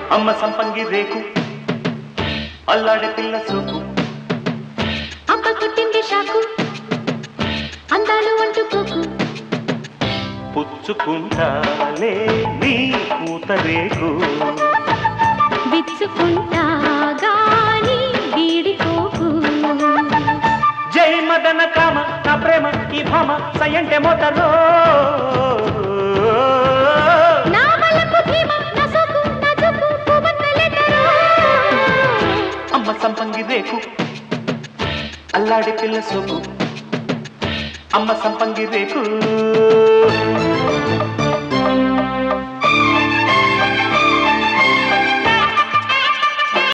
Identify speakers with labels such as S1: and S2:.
S1: అమ్మ సంపంగి రేకు అల్లాడే పిల్ల సోకు
S2: అమ్మ కొట్టింది షాకు అందాలు అంటుకోకు
S1: పుచ్చుకుంటాలే నీ పూత రేకు
S2: విచ్చుకుంటా గాని వీడిపోకు
S1: జై మదన కామ నా ప్రేమ ఈ భామ సయంటే మోతరో
S2: నా వలకు భీమ నా సోకు నా జోకు పువ్వన్నలెటరో
S1: అమ్మ సంపంగి రేకు అల్లాడి పిల్ల సోకు అమ్మ సంపంగి రేకు